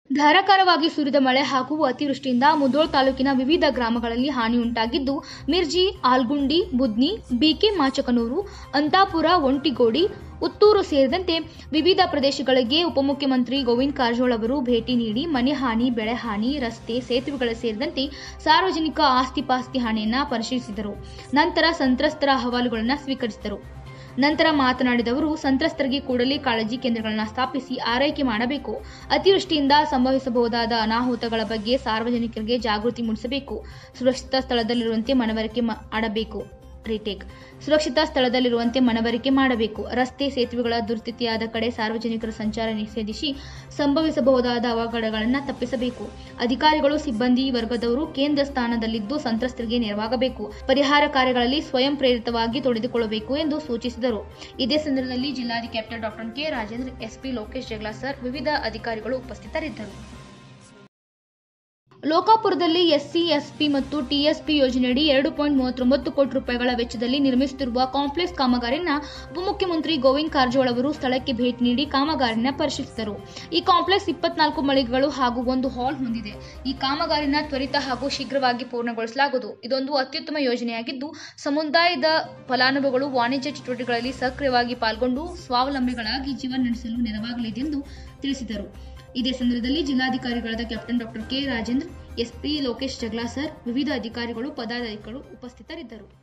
ಧಾರಾಕಾರವಾಗಿ ಸುರಿದ ಮಳೆ ಹಾಗೂ ಅತಿವೃಷ್ಟಿಯಿಂದ ಮುದೋಳ್ ತಾಲೂಕಿನ ವಿವಿಧ ಗ್ರಾಮಗಳಲ್ಲಿ ಹಾನಿಯುಂಟಾಗಿದ್ದು ಮಿರ್ಜಿ ಆಲ್ಗುಂಡಿ ಬುದ್ನಿ ಬಿಕೆ ಮಾಚಕನೂರು ಅಂತಾಪುರ ಒಂಟಿಗೋಡಿ ಉತ್ತೂರು ಸೇರಿದಂತೆ ವಿವಿಧ ಪ್ರದೇಶಗಳಿಗೆ ಉಪಮುಖ್ಯಮಂತ್ರಿ ಗೋವಿಂದ ಕಾರಜೋಳ ಅವರು ಭೇಟಿ ನೀಡಿ ಮನೆ ಹಾನಿ ಬೆಳೆ ಹಾನಿ ರಸ್ತೆ ಸೇತುವೆಗಳ ಸೇರಿದಂತೆ ಸಾರ್ವಜನಿಕ ಆಸ್ತಿ ಪಾಸ್ತಿ ಹಾನಿಯನ್ನ ಪರಿಶೀಲಿಸಿದರು ನಂತರ ಸಂತ್ರಸ್ತರ ಅಹವಾಲುಗಳನ್ನು ಸ್ವೀಕರಿಸಿದರು ನಂತರ ಮಾತನಾಡಿದ ಅವರು ಸಂತ್ರಸ್ತರಿಗೆ ಕೂಡಲೇ ಕಾಳಜಿ ಕೇಂದ್ರಗಳನ್ನು ಸ್ಥಾಪಿಸಿ ಆರೈಕೆ ಮಾಡಬೇಕು ಅತಿವೃಷ್ಟಿಯಿಂದ ಸಂಭವಿಸಬಹುದಾದ ಅನಾಹುತಗಳ ಬಗ್ಗೆ ಸಾರ್ವಜನಿಕರಿಗೆ ಜಾಗೃತಿ ಮೂಡಿಸಬೇಕು ಸುರಕ್ಷಿತ ಸ್ಥಳದಲ್ಲಿರುವಂತೆ ಮನವರಿಕೆ ಮಾಡಬೇಕು ರಿಟೇಕ್ ಸುರಕ್ಷಿತ ಸ್ಥಳದಲ್ಲಿರುವಂತೆ ಮನವರಿಕೆ ಮಾಡಬೇಕು ರಸ್ತೆ ಸೇತುವೆಗಳ ದುಸ್ಥಿತಿಯಾದ ಕಡೆ ಸಾರ್ವಜನಿಕರ ಸಂಚಾರ ನಿಷೇಧಿಸಿ ಸಂಭವಿಸಬಹುದಾದ ಅವಘಡಗಳನ್ನು ತಪ್ಪಿಸಬೇಕು ಅಧಿಕಾರಿಗಳು ಸಿಬ್ಬಂದಿ ವರ್ಗದವರು ಕೇಂದ್ರ ಸ್ಥಾನದಲ್ಲಿದ್ದು ಸಂತ್ರಸ್ತರಿಗೆ ನೆರವಾಗಬೇಕು ಪರಿಹಾರ ಕಾರ್ಯಗಳಲ್ಲಿ ಸ್ವಯಂ ಪ್ರೇರಿತವಾಗಿ ತೊಡೆದುಕೊಳ್ಳಬೇಕು ಎಂದು ಸೂಚಿಸಿದರು ಇದೇ ಸಂದರ್ಭದಲ್ಲಿ ಜಿಲ್ಲಾಧಿಕಾರಿ captain doctor K Rajendra SP Lokesh Jagla sir ವಿವಿಧ ಅಧಿಕಾರಿಗಳು ಉಪಸ್ಥಿತರಿದ್ದರು ಲೋಕಾಪುರದಲ್ಲಿ ಎಸ್ಸಿ ಎಸ್ಪಿ ಮತ್ತು ಟಿಎಸ್ಪಿ ಯೋಜನೆಯಡಿ ಎರಡು ಪಾಯಿಂಟ್ ಮೂವತ್ತೊಂಬತ್ತು ಕೋಟಿ ರೂಪಾಯಿಗಳ ವೆಚ್ಚದಲ್ಲಿ ನಿರ್ಮಿಸುತ್ತಿರುವ ಕಾಂಪ್ಲೆಕ್ಸ್ ಕಾಮಗಾರಿನ ಉಪಮುಖ್ಯಮಂತ್ರಿ ಗೋವಿಂದ ಕಾರಜೋಳ ಅವರು ಸ್ಥಳಕ್ಕೆ ಭೇಟಿ ನೀಡಿ ಕಾಮಗಾರಿನ ಪರಿಶೀಲಿಸಿದರು ಈ ಕಾಂಪ್ಲೆಕ್ಸ್ ಇಪ್ಪತ್ನಾಲ್ಕು ಮಳಿಗೆಗಳು ಹಾಗೂ ಒಂದು ಹಾಲ್ ಹೊಂದಿದೆ ಈ ಕಾಮಗಾರಿನ ತ್ವರಿತ ಹಾಗೂ ಶೀಘ್ರವಾಗಿ ಪೂರ್ಣಗೊಳಿಸಲಾಗುವುದು ಇದೊಂದು ಅತ್ಯುತ್ತಮ ಯೋಜನೆಯಾಗಿದ್ದು ಸಮುದಾಯದ ಫಲಾನುಭವಿಗಳು ವಾಣಿಜ್ಯ ಚಟುವಟಿಕೆಗಳಲ್ಲಿ ಸಕ್ರಿಯವಾಗಿ ಪಾಲ್ಗೊಂಡು ಸ್ವಾವಲಂಬಿಗಳಾಗಿ ಜೀವನ ನಡೆಸಲು ನೆರವಾಗಲಿದೆ ಎಂದು ತಿಳಿಸಿದರು ಇದೇ ಸಂದರ್ಭದಲ್ಲಿ ಜಿಲ್ಲಾಧಿಕಾರಿಗಳಾದ captain doctor K Rajendra SP Lokesh Jagla sir ವಿವಿಧ ಅಧಿಕಾರಿಗಳು ಪದಾಧಿಕಾರಿಗಳು ಉಪಸ್ಥಿತರಿದ್ದರು